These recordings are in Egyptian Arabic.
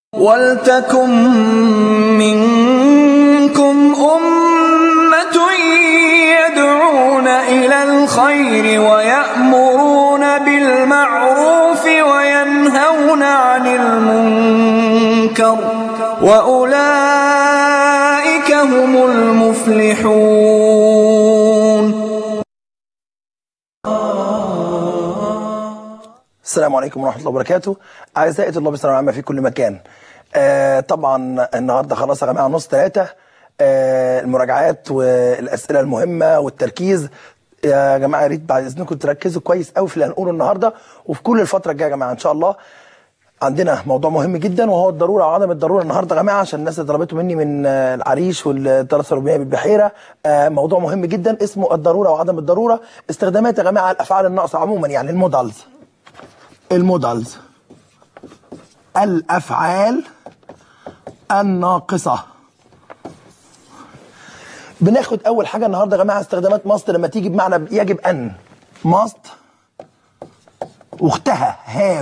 وَلْتَكُن مِّنكُمْ أُمَّةٌ يَدْعُونَ إِلَى الْخَيْرِ وَيَأْمُرُونَ بِالْمَعْرُوفِ وَيَنْهَوْنَ عَنِ الْمُنكَرِ ۚ وَأُولَٰئِكَ هُمُ الْمُفْلِحُونَ السلام عليكم ورحمة الله وبركاته أعزائي طلاب الثانوية العامة في كل مكان آه طبعا النهاردة خلاص يا جماعة نص ثلاثة آه المراجعات والأسئلة المهمة والتركيز يا جماعة يا ريت بعد إذنكم تركزوا كويس قوي في اللي هنقوله النهاردة وفي كل الفترة الجاية يا جماعة إن شاء الله عندنا موضوع مهم جدا وهو الضروره وعدم الضروره النهارده يا جماعه عشان الناس اللي طلبته مني من آه، العريش والثلاث ربيعيه بالبحيره آه، موضوع مهم جدا اسمه الضروره وعدم الضروره استخدامات يا جماعه الافعال الناقصه عموما يعني المودلز المودلز الافعال الناقصه بناخد اول حاجه النهارده يا جماعه استخدامات ماست لما تيجي بمعنى يجب ان ماست واختها هاف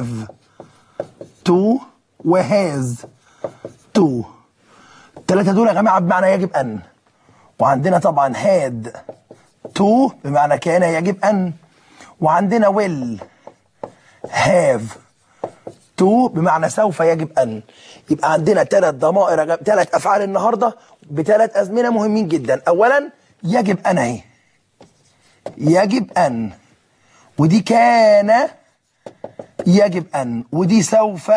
تو وهاز تو الثلاثه دول يا جماعه بمعنى يجب ان وعندنا طبعا هاد تو بمعنى كان يجب ان وعندنا ويل هاف تو بمعنى سوف يجب ان يبقى عندنا ثلاث ضمائر ثلاث افعال النهارده بثلاث ازمنه مهمين جدا اولا يجب ان اهي يجب ان ودي كان يجب ان ودي سوف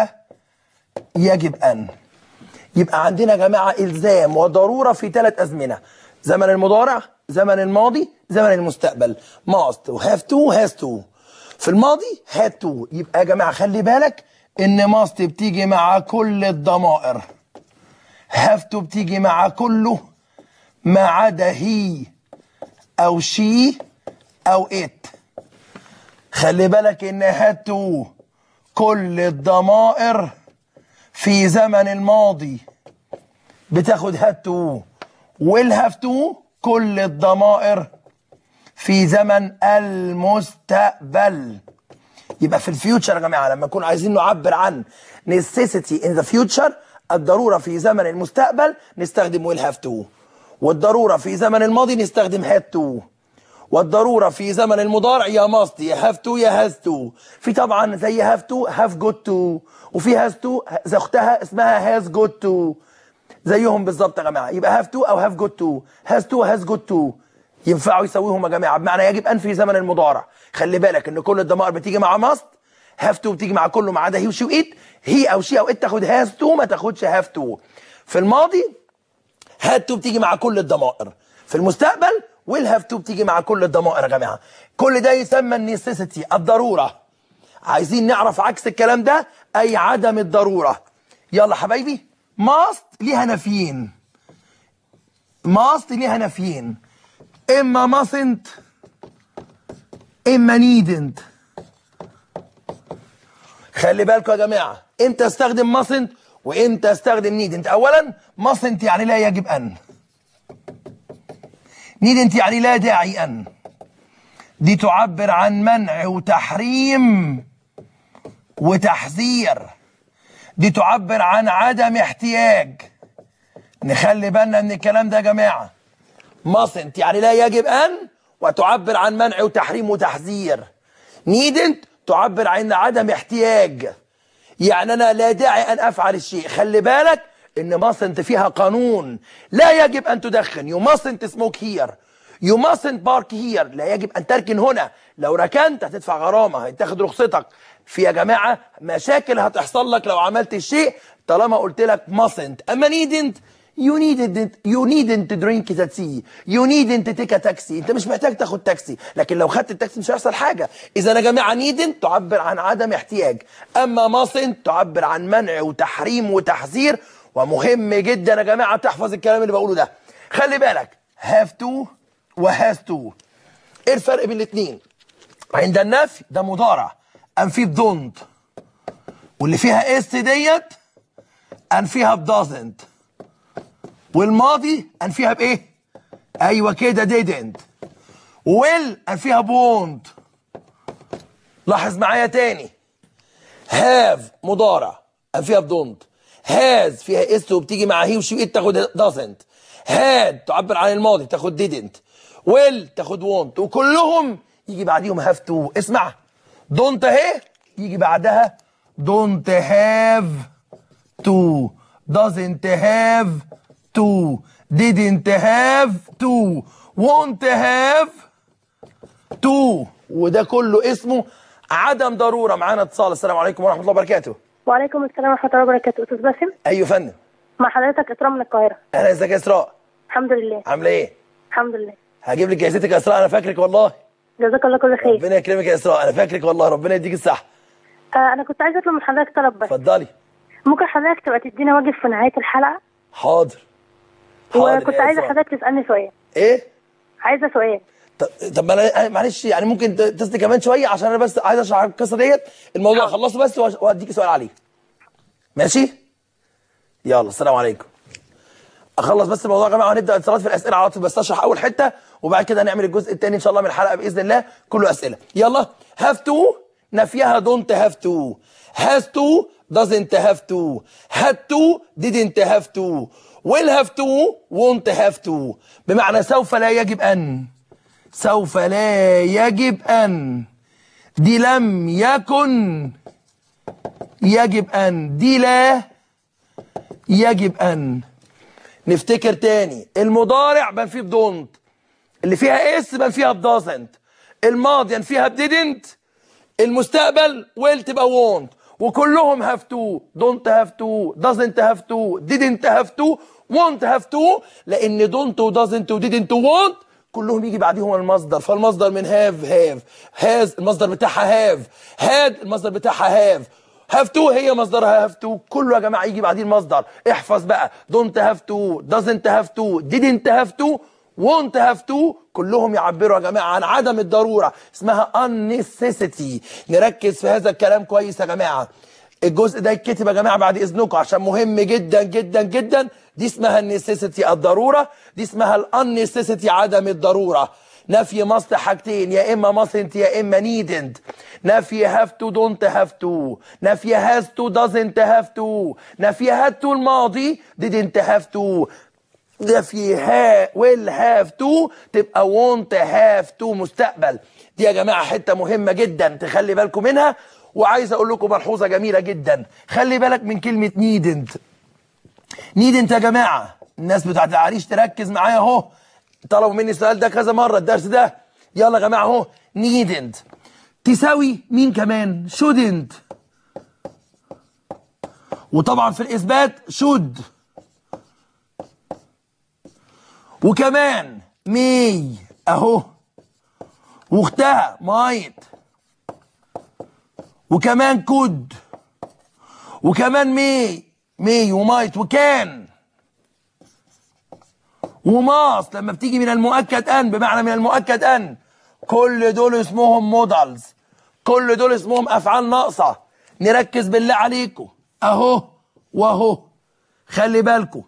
يجب ان يبقى عندنا يا جماعه الزام وضروره في ثلاث ازمنه زمن المضارع زمن الماضي زمن المستقبل must وهاف تو وهاز تو في الماضي had to يبقى يا جماعه خلي بالك ان must بتيجي مع كل الضمائر have to بتيجي مع كله ما عدا هي او she او it خلي بالك ان had to كل الضمائر في زمن الماضي بتاخد had to will have to كل الضمائر في زمن المستقبل يبقى في الفيوتشر يا جماعه لما نكون عايزين نعبر عن necessity in the future الضروره في زمن المستقبل نستخدم will have to والضروره في زمن الماضي نستخدم had to والضروره في زمن المضارع يا must يا have to يا has to في طبعا زي have to have got to وفي has to زي اختها اسمها has got to زيهم بالظبط يا جماعه يبقى have to او have got to has to has got to ينفعوا يسويهم يا جماعه بمعنى يجب ان في زمن المضارع خلي بالك ان كل الضمائر بتيجي مع ماست هاف تو بتيجي مع كله ما عدا هي وشي وايت هي او شي او ات تاخد هاز تو ما تاخدش هاف تو في الماضي هاد تو بتيجي مع كل الضمائر في المستقبل ويل هاف تو بتيجي مع كل الضمائر يا جماعه كل ده يسمى النيسيسيتي الضروره عايزين نعرف عكس الكلام ده اي عدم الضروره يلا حبايبي ماست ليها نفيين ماست ليها نفيين اما mustn't اما needn't خلي بالكم يا جماعه امتى استخدم mustn't وامتى استخدم needn't اولا mustn't يعني لا يجب ان needn't يعني لا داعي ان دي تعبر عن منع وتحريم وتحذير دي تعبر عن عدم احتياج نخلي بالنا من الكلام ده يا جماعه mustn't يعني لا يجب أن وتعبر عن منع وتحريم وتحذير needn't تعبر عن عدم احتياج يعني أنا لا داعي أن أفعل الشيء خلي بالك إن mustn't فيها قانون لا يجب أن تدخن you mustn't smoke here you mustn't park here لا يجب أن تركن هنا لو ركنت هتدفع غرامة هيتاخد رخصتك في يا جماعة مشاكل هتحصل لك لو عملت الشيء طالما قلت لك mustn't أما needn't You needed you needn't to drink taxi. You needn't to take a taxi. انت مش محتاج تاخد تاكسي، لكن لو خدت التاكسي مش هيحصل حاجه. اذا يا جماعه needn't تعبر عن عدم احتياج، اما mustn't تعبر عن منع وتحريم وتحذير ومهم جدا يا جماعه تحفظ الكلام اللي بقوله ده. خلي بالك have to و has to. ايه الفرق بين الاثنين؟ عند النفي ده مضارع انفيه بدونت واللي فيها اس ديت انفيها بدازنت والماضي انفيها بايه ايوه كده didn't will انفيها بونت لاحظ معايا تاني have مضارع انفيها بدونت هاز فيها اس وبتيجي مع هي وشي ات تاخد doesn't had تعبر عن الماضي تاخد didn't will تاخد won't وكلهم يجي بعديهم have to اسمع don't اهي يجي بعدها don't have to doesn't have to didn't have to won't have to وده كله اسمه عدم ضروره معانا اتصال السلام عليكم ورحمه الله وبركاته وعليكم السلام ورحمة الله وبركاته أستاذ باسم ايوه يا فندم مع حضرتك إكرام من القاهرة اهلا ازيك يا اسراء الحمد لله عامله ايه الحمد لله هجيب لك جايزتك يا اسراء انا فاكرك والله جزاك الله كل خير ربنا يكرمك يا اسراء انا فاكرك والله ربنا يديك الصحه آه أنا كنت عايزة أطلب من حضرتك طلب بس اتفضلي ممكن حضرتك تبقى تدينا واجب في نهاية الحلقة حاضر حاضر وكنت يا عايزة إسراء. حضرتك تسألني سؤال ايه عايزة سؤال طب طب ما انا معلش يعني ممكن تتصل كمان شويه عشان انا بس عايز اشرح القصه ديت الموضوع اخلصه بس وأ- واديك سؤال عليه ماشي يلا السلام عليكم اخلص بس الموضوع يا جماعه وهنبدا اتصالات في الاسئله على طول بس اشرح اول حته وبعد كده هنعمل الجزء الثاني ان شاء الله من الحلقه باذن الله كله اسئله يلا هاف تو نفيها دونت هاف تو هاز تو doesn't have to had to didn't have to will have to won't have to بمعنى سوف لا يجب ان سوف لا يجب ان دي لم يكن يجب ان دي لا يجب ان نفتكر تاني المضارع بان فيه بدونت اللي فيها اس بان فيها بدازنت الماضي بان فيها بديدنت المستقبل ويل تبقى وونت وكلهم هاف تو دونت هاف تو doesn't هاف تو didn't هاف تو won't هاف تو لان دونت ودازنت وديدنت وونت كلهم يجي بعديهم المصدر فالمصدر من هاف هاف هاز المصدر بتاعها هاف هاد المصدر بتاعها هاف هاف تو هي مصدرها هاف تو كله يا جماعه يجي بعدين المصدر احفظ بقى دونت هاف تو doesn't هاف تو didn't هاف تو won't have to كلهم يعبروا يا جماعة عن عدم الضرورة اسمها unnecessity نركز في هذا الكلام كويس يا جماعة الجزء ده يتكتب يا جماعة بعد إذنكم عشان مهم جدا جدا جدا دي اسمها النسيسيتي الضرورة دي اسمها الانسيسيتي عدم الضرورة نفي مصل حاجتين يا اما mustn't يا اما needn't نفي have to don't have to نفي has to doesn't have to نفي had to الماضي didn't have to ده في ها will have to تبقى won't have to مستقبل دي يا جماعة حتة مهمة جدا تخلي بالكم منها وعايز اقول لكم ملحوظة جميلة جدا خلي بالك من كلمة needn't needn't يا جماعة الناس بتاعت العريش تركز معايا اهو طلبوا مني السؤال ده كذا مرة الدرس ده يلا يا جماعة اهو needn't تساوي مين كمان shouldn't وطبعا في الإثبات should وكمان مي اهو واختها مايت وكمان كود وكمان مي مي ومايت وكان وماس لما بتيجي من المؤكد ان بمعنى من المؤكد ان كل دول اسمهم مودلز كل دول اسمهم افعال ناقصه نركز بالله عليكم اهو واهو خلي بالكم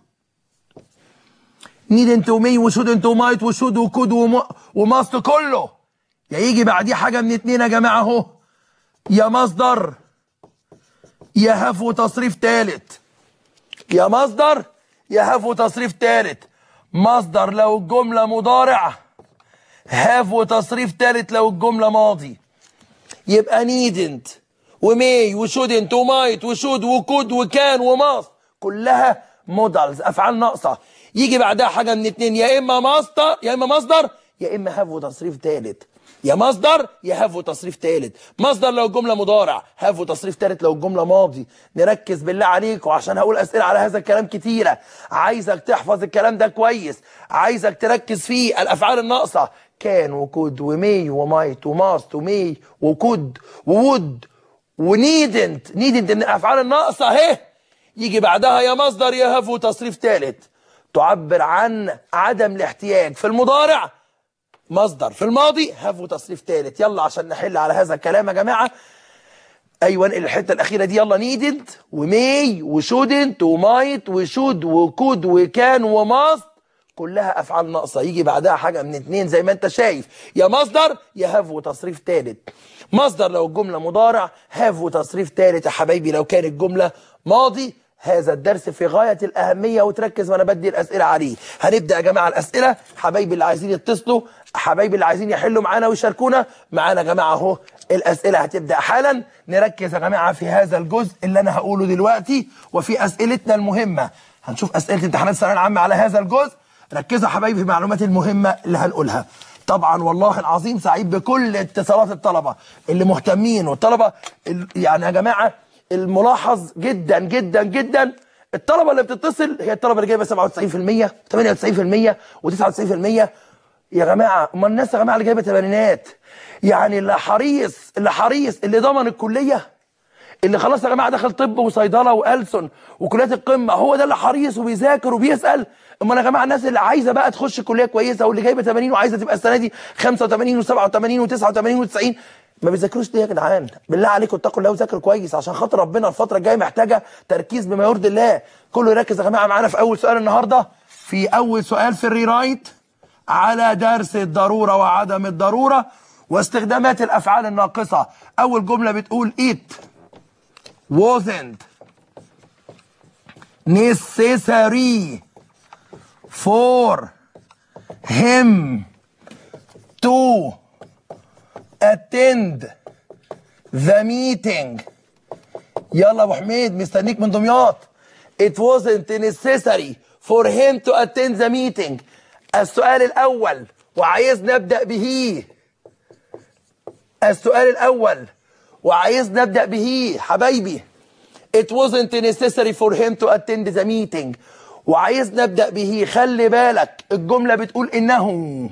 نيد انت ومي وشود انت ومايت وشود وكود وم... وماست كله يا يجي بعديه حاجه من اتنين يا جماعه اهو يا مصدر يا هاف وتصريف تالت يا مصدر يا هاف وتصريف تالت مصدر لو الجمله مضارع هاف وتصريف تالت لو الجمله ماضي يبقى نيدنت ومي وشودنت ومايت وشود وكود وكان وماست كلها مودلز افعال ناقصه يجي بعدها حاجه من اتنين يا اما مصدر يا اما مصدر يا اما هاف وتصريف تالت يا مصدر يا هاف وتصريف تالت مصدر لو الجمله مضارع هاف وتصريف تالت لو الجمله ماضي نركز بالله عليكم عشان هقول اسئله على هذا الكلام كتيره عايزك تحفظ الكلام ده كويس عايزك تركز فيه الافعال الناقصه كان وكود ومي ومايت وماست ومي وكود وود ونيدنت نيدنت ان الافعال الناقصه اهي يجي بعدها يا مصدر يا هاف وتصريف تالت تعبر عن عدم الاحتياج في المضارع مصدر في الماضي هاف وتصريف تالت يلا عشان نحل على هذا الكلام يا جماعه ايوه انقل الحته الاخيره دي يلا نيدنت ومي وشودنت ومايت وشود وكود وكان وماست كلها افعال ناقصه يجي بعدها حاجه من اتنين زي ما انت شايف يا مصدر يا هاف وتصريف تالت مصدر لو الجمله مضارع هاف وتصريف تالت يا حبايبي لو كانت الجمله ماضي هذا الدرس في غاية الأهمية وتركز وأنا بدي الأسئلة عليه هنبدأ يا جماعة الأسئلة حبايبي اللي عايزين يتصلوا حبايبي اللي عايزين يحلوا معانا ويشاركونا معانا يا جماعة أهو الأسئلة هتبدأ حالا نركز يا جماعة في هذا الجزء اللي أنا هقوله دلوقتي وفي أسئلتنا المهمة هنشوف أسئلة امتحانات الثانوية العامة على هذا الجزء ركزوا يا حبايبي في المعلومات المهمة اللي هنقولها طبعا والله العظيم سعيد بكل اتصالات الطلبة اللي مهتمين والطلبة ال- يعني يا جماعة الملاحظ جدا جدا جدا الطلبة اللي بتتصل هي الطلبة اللي جايبة 97% 98% و99% يا جماعة امال الناس يا جماعة اللي جايبة تمانينات يعني اللي حريص اللي حريص اللي ضمن الكلية اللي خلاص يا جماعه دخل طب وصيدله والسن وكليات القمه هو ده اللي حريص وبيذاكر وبيسال امال يا جماعه الناس اللي عايزه بقى تخش كليه كويسه واللي جايبه 80 وعايزه تبقى السنه دي 85 و87 و89 و90 ما بيذاكروش ليه يا جدعان بالله عليكم اتقوا الله وذاكروا كويس عشان خاطر ربنا الفتره الجايه محتاجه تركيز بما يرضي الله كله يركز يا جماعه معانا في اول سؤال النهارده في اول سؤال في الريرايت على درس الضروره وعدم الضروره واستخدامات الافعال الناقصه اول جمله بتقول it wasn't necessary for him to attend the meeting يلا ابو حميد مستنيك من دمياط it wasn't necessary for him to attend the meeting السؤال الاول وعايز نبدا به السؤال الأول وعايز نبدأ به حبايبي It wasn't necessary for him to attend the meeting وعايز نبدأ به خلي بالك الجملة بتقول إنه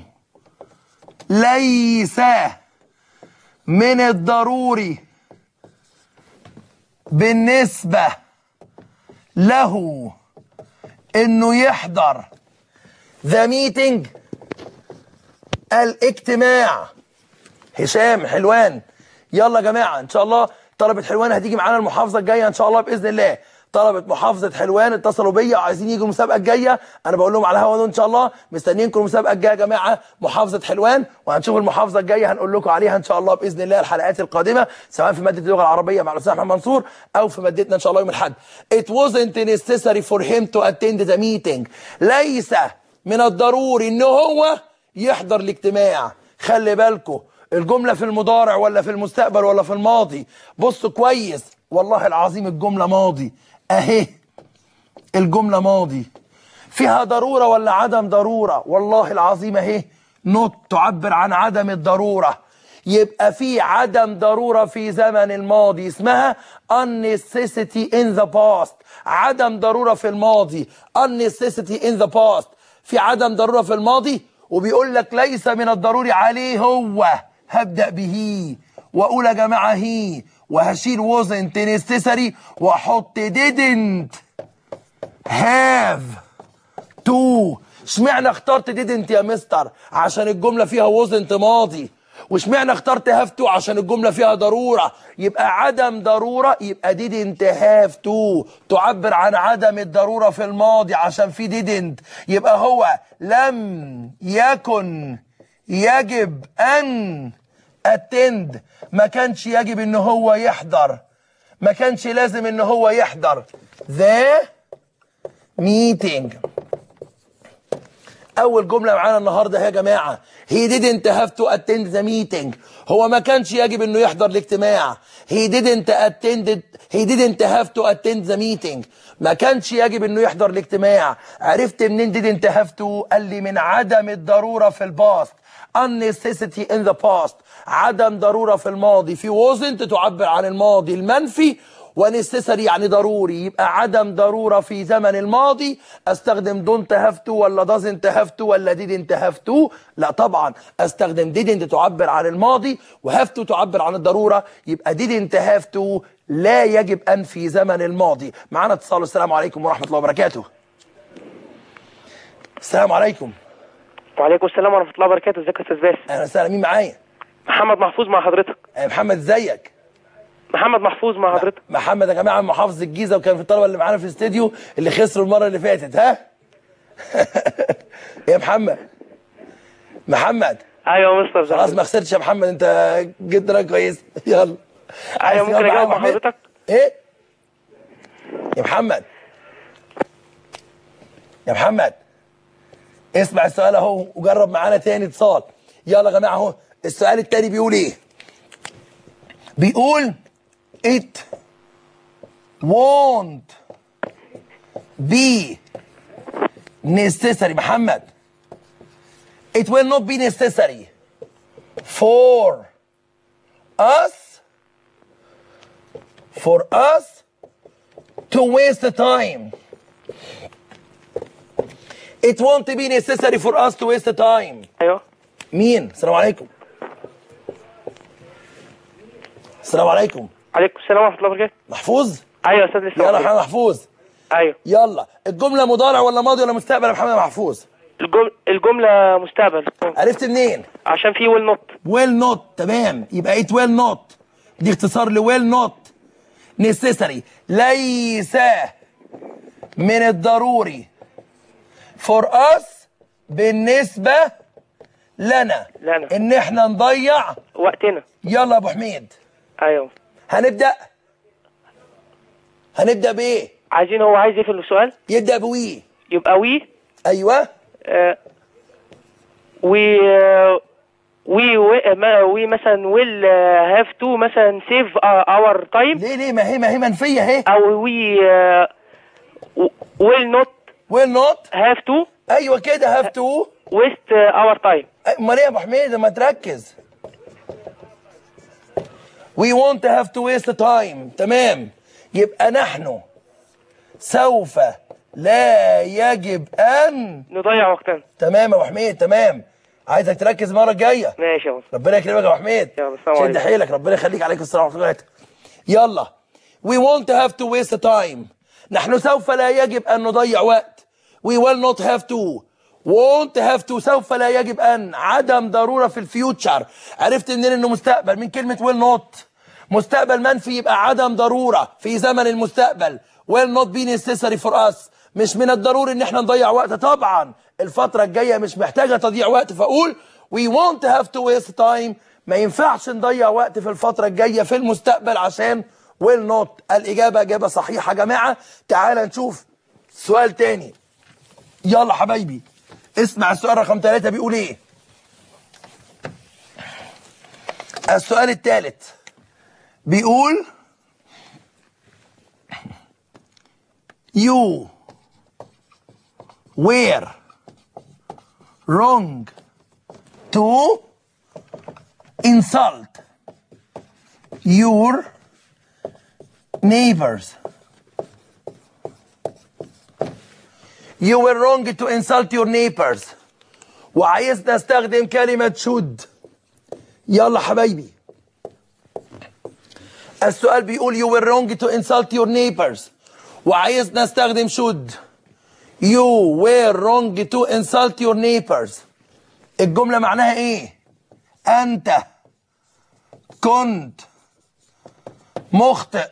ليس من الضروري بالنسبة له إنه يحضر the meeting الاجتماع هشام حلوان يلا يا جماعه ان شاء الله طلبه حلوان هتيجي معانا المحافظه الجايه ان شاء الله باذن الله طلبه محافظه حلوان اتصلوا بيا وعايزين يجوا المسابقه الجايه انا بقول لهم على الهوا ده ان شاء الله مستنيينكم المسابقه الجايه يا جماعه محافظه حلوان وهنشوف المحافظه الجايه هنقول لكم عليها ان شاء الله باذن الله الحلقات القادمه سواء في ماده اللغه العربيه مع الاستاذ محمد منصور او في مادتنا ان شاء الله يوم الاحد It wasn't necessary for him to attend the meeting ليس من الضروري ان هو يحضر الاجتماع خلي بالكم الجملة في المضارع ولا في المستقبل ولا في الماضي بص كويس والله العظيم الجملة ماضي اهي الجملة ماضي فيها ضرورة ولا عدم ضرورة والله العظيم اهي نوت تعبر عن عدم الضرورة يبقى في عدم ضرورة في زمن الماضي اسمها unnecessity in the past عدم ضرورة في الماضي unnecessity in the past في عدم ضرورة في الماضي وبيقول لك ليس من الضروري عليه هو هبدأ به واقول يا جماعة هي وهشيل wasn't necessary واحط didn't have to اشمعنى اخترت didn't يا مستر عشان الجملة فيها wasn't ماضي واشمعنى اخترت have to عشان الجملة فيها ضرورة يبقى عدم ضرورة يبقى didn't have to تعبر عن عدم الضرورة في الماضي عشان في didn't يبقى هو لم يكن يجب أن attend ما كانش يجب ان هو يحضر ما كانش لازم ان هو يحضر the meeting اول جمله معانا النهارده يا جماعه he didn't have to attend the meeting هو ما كانش يجب انه يحضر الاجتماع he didn't attend he didn't have to attend the meeting ما كانش يجب انه يحضر الاجتماع عرفت منين didn't have to قال لي من عدم الضروره في الباست unnecessity in the past عدم ضرورة في الماضي في wasn't تعبر عن الماضي المنفي ونسيسري يعني ضروري يبقى عدم ضرورة في زمن الماضي استخدم don't have to ولا doesn't have to ولا didn't have to لا طبعا استخدم didn't تعبر عن الماضي و have to تعبر عن الضرورة يبقى didn't have to لا يجب أن في زمن الماضي معنا اتصال السلام عليكم ورحمة الله وبركاته السلام عليكم وعليكم السلام ورحمة الله وبركاته ازيك يا استاذ باسم اهلا وسهلا مين معايا محمد محفوظ مع حضرتك يا محمد ازيك محمد محفوظ مع حضرتك محمد يا جماعه من محافظه الجيزه وكان في الطلبه اللي معانا في الاستديو اللي خسروا المره اللي فاتت ها يا محمد محمد ايوه يا مستر خلاص ما خسرتش يا محمد انت جبت درجه كويس يلا عايز ممكن تجاوب معايا أجاوب يا مع محمد؟ حضرتك؟ ايه يا محمد يا محمد اسمع السؤال اهو وجرب معانا تاني اتصال يلا يا جماعه اهو السؤال التاني بيقول ايه بيقول it won't be necessary محمد it will not be necessary for us for us to waste the time it won't be necessary for us to waste the time ايوه مين السلام عليكم السلام عليكم عليكم السلام ورحمه الله وبركاته محفوظ ايوه يا استاذ لسه يلا موجود. محمد محفوظ ايوه يلا الجمله مضارع ولا ماضي ولا مستقبل يا محمد محفوظ الجم... الجمله مستقبل عرفت منين عشان في ويل نوت ويل نوت تمام يبقى it will not دي اختصار ل will not necessary ليس من الضروري for us بالنسبة لنا لنا. ان احنا نضيع وقتنا يلا يا ابو حميد ايوه هنبدأ هنبدأ بايه عايزين هو عايز يقفل السؤال يبدأ بوي يبقى وي ايوه وي وي وي مثلا ويل هاف تو مثلا سيف اور تايم ليه ليه ما هي ما هي منفية اهي او وي ويل نوت will not هاف تو ايوه كده have to ويست اور تايم امال ايه يا ابو حميد ما تركز we won't have to waste time تمام يبقى نحن سوف لا يجب ان نضيع وقتنا تمام يا ابو حميد تمام عايزك تركز المره الجايه ماشي يا مصطفى ربنا يكرمك يا ابو حميد يلا، السلام شد عليكم. حيلك ربنا يخليك عليكم السلام ورحمه الله وبركاته يلا we won't have to waste time نحن سوف لا يجب ان نضيع وقت we will not have to won't have to سوف لا يجب ان عدم ضروره في الفيوتشر عرفت منين انه مستقبل من كلمه will not مستقبل منفي يبقى عدم ضروره في زمن المستقبل will not be necessary for us مش من الضروري ان احنا نضيع وقت طبعا الفتره الجايه مش محتاجه تضييع وقت فاقول we won't have to waste time ما ينفعش نضيع وقت في الفتره الجايه في المستقبل عشان will not الاجابه اجابه صحيحه يا جماعه تعال نشوف سؤال تاني يلا حبايبي اسمع السؤال رقم ثلاثة بيقول ايه السؤال الثالث بيقول you were wrong to insult your neighbors You were wrong to insult your neighbors وعايزنا استخدم كلمة should يلا حبايبي السؤال بيقول you were wrong to insult your neighbors وعايزنا استخدم should you were wrong to insult your neighbors الجملة معناها ايه انت كنت مخطئ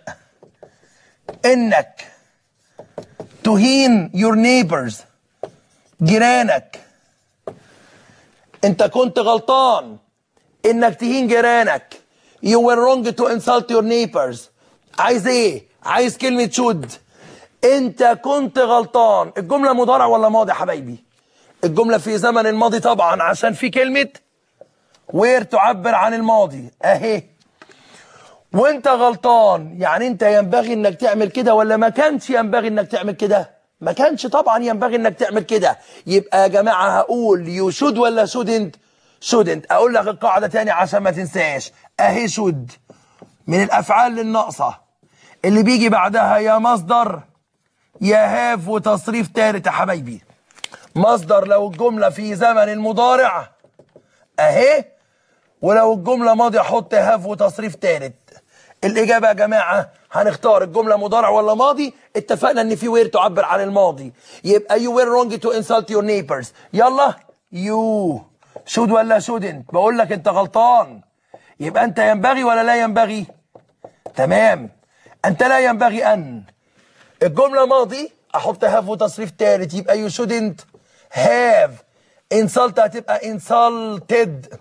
انك تهين your neighbors جيرانك انت كنت غلطان انك تهين جيرانك you were wrong to insult your neighbors عايز ايه عايز كلمة should انت كنت غلطان الجملة مضارع ولا ماضي يا حبايبي الجملة في زمن الماضي طبعا عشان في كلمة where تعبر عن الماضي اهي وانت غلطان يعني انت ينبغي انك تعمل كده ولا ما كانش ينبغي انك تعمل كده ما كانش طبعا ينبغي انك تعمل كده يبقى يا جماعة هقول يو شود ولا شودنت شودنت اقول لك القاعدة تاني عشان ما تنساش اهي شود من الافعال الناقصة اللي بيجي بعدها يا مصدر يا هاف وتصريف تالت يا حبايبي مصدر لو الجملة في زمن المضارع اهي ولو الجملة ماضي احط هاف وتصريف تالت الإجابة يا جماعة هنختار الجملة مضارع ولا ماضي اتفقنا ان في وير تعبر عن الماضي يبقى you were wrong to insult your neighbors يلا you should ولا shouldn't بقول لك انت غلطان يبقى انت ينبغي ولا لا ينبغي تمام انت لا ينبغي ان الجملة ماضي احط هاف وتصريف تالت يبقى you shouldn't have insult هتبقى insulted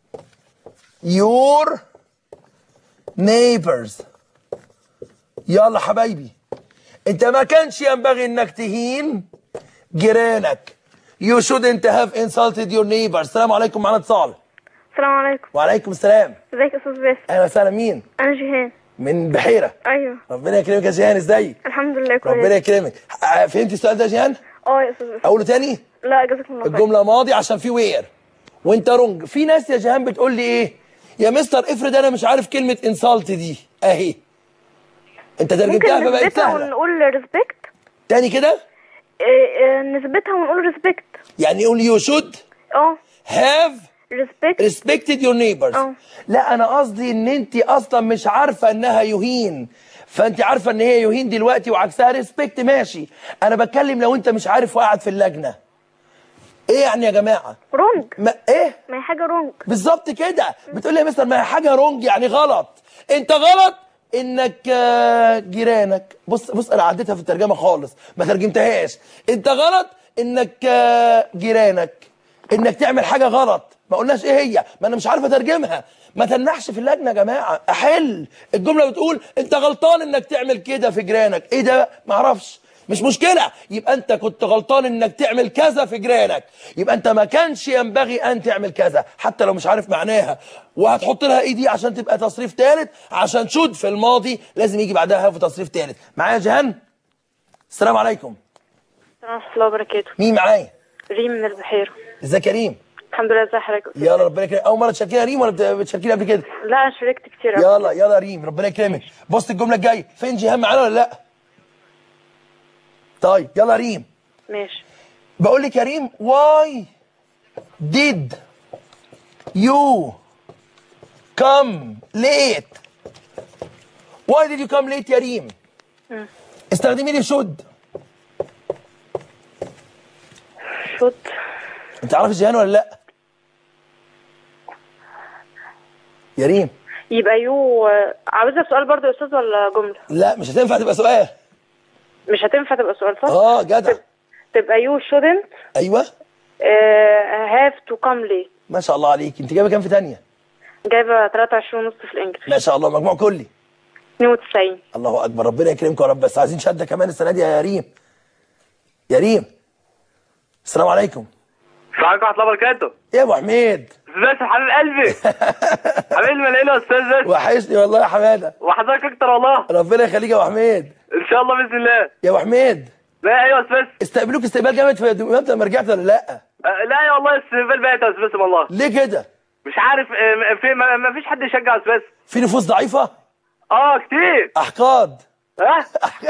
your neighbors يلا حبايبي انت ما كانش ينبغي انك تهين جيرانك you shouldn't have insulted your neighbor السلام عليكم معانا اتصال السلام عليكم وعليكم السلام ازيك يا استاذ باسم اهلا وسهلا مين انا جيهان من بحيره ايوه ربنا يكرمك يا جيهان ازيك الحمد لله كويس ربنا يكرمك آه، فهمتي السؤال ده يا جيهان اه يا استاذ باسم اقوله تاني لا جزاك الله خير الجمله ماضي عشان في وير وانت رونج في ناس يا جيهان بتقول لي ايه يا مستر افرض انا مش عارف كلمه انسالت دي اهي انت ترجمتها ممكن فبقت نثبتها سهله ونقول ريسبكت تاني كده نثبتها ونقول ريسبكت يعني يقول يو شود اه هاف ريسبكت respected your neighbors اه. لا انا قصدي ان انت اصلا مش عارفه انها يهين فانت عارفه ان هي يهين دلوقتي وعكسها ريسبكت ماشي انا بتكلم لو انت مش عارف وقاعد في اللجنه ايه يعني يا جماعه رونج ما ايه ما هي حاجه رونج بالظبط كده بتقول لي يا مستر ما هي حاجه رونج يعني غلط انت غلط انك آه، جيرانك بص بص انا عديتها في الترجمه خالص ما ترجمتهاش انت غلط انك آه، جيرانك انك تعمل حاجه غلط ما قلناش ايه هي ما انا مش عارف اترجمها ما تنحش في اللجنه يا جماعه احل الجمله بتقول انت غلطان انك تعمل كده في جيرانك ايه ده ما اعرفش مش مشكلة يبقى انت كنت غلطان انك تعمل كذا في جيرانك يبقى انت ما كانش ينبغي ان تعمل كذا حتى لو مش عارف معناها وهتحط لها ايه دي عشان تبقى تصريف ثالث عشان شود في الماضي لازم يجي بعدها في تصريف ثالث معايا جهان السلام عليكم ورحمه الله وبركاته مين معايا ريم من البحيره ازيك يا ريم الحمد لله ازي حضرتك يلا ربنا يكرمك اول مره تشاركينا يا ريم ولا بت- بتشاركيني قبل كده لا انا شاركت كتير أوي. يلا يلا يا ريم ربنا يكرمك بص الجمله الجايه فين جيهان معانا ولا لا طيب يلا يا ريم ماشي بقول لك يا ريم why did you come late why did you come late يا ريم استخدمي لي should شوت انت عارف جيهان ولا لا يا ريم يبقى يو عاوزها سؤال برضو يا استاذ ولا جمله لا مش هتنفع تبقى سؤال مش هتنفع تبقى سؤال صح اه جدع تبقى يو shouldn't ايوه uh, have to come late ما شاء الله عليك انت جايبه كام في تانية جايبه 23 ونص في الانجليش ما شاء الله مجموع كلي 92 الله اكبر ربنا يكرمكم يا رب بس عايزين شده كمان السنه دي يا ريم يا ريم السلام عليكم السلام عليكم ورحمه الله وبركاته يا ابو حميد بس حبيب قلبي حبيب الملايين يا استاذ بس وحشني والله يا حماده وحضرتك اكتر والله ربنا يخليك يا ابو حميد ان شاء الله باذن الله يا ابو حميد لا ايوه يا استاذ استقبلوك استقبال جامد في دمياط لما رجعت ولا لا أه، لا يا والله استقبال بقى يا استاذ باسم والله ليه كده مش عارف أه، في ما, ما فيش حد يشجع يا استاذ باسم. في نفوس ضعيفه اه كتير احقاد ها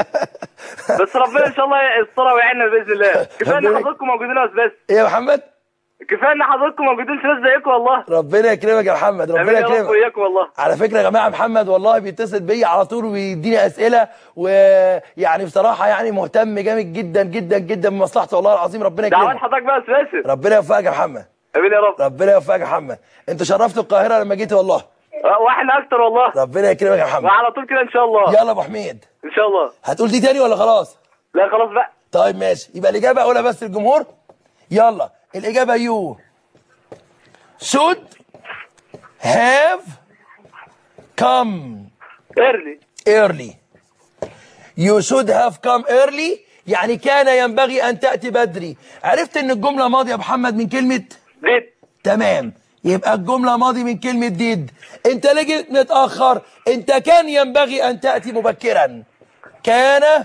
بس ربنا ان شاء الله يسترها ويعيننا باذن الله كفايه ان ربنا- حضراتكم موجودين يا استاذ ايه يا محمد كفايه ان حضراتكم موجودين في ناس زيكم والله ربنا يكرمك يا محمد امين ربنا يا رب يكرمك وياكم والله على فكره يا جماعه محمد والله بيتصل بيا على طول وبيديني اسئله ويعني بصراحه يعني مهتم جامد جدا جدا جدا بمصلحته والله العظيم ربنا دعوات يكرمك حضرتك بقى يا استاذ باسم. ربنا يوفقك يا محمد امين يا رب ربنا يوفقك يا محمد انت شرفت القاهره لما جيت والله أه، واحنا اكتر والله ربنا يكرمك يا محمد وعلى طول كده ان شاء الله يلا يا ابو حميد ان شاء الله هتقول دي تاني ولا خلاص لا خلاص بقى طيب ماشي يبقى الاجابه اقولها بس للجمهور يلا الاجابه يو should have come ايرلي early you should have come early يعني كان ينبغي ان تاتي بدري عرفت ان الجمله ماضيه يا محمد من كلمه ديت تمام يبقى الجمله ماضي من كلمه ديد انت ليه جيت متاخر انت كان ينبغي ان تاتي مبكرا كان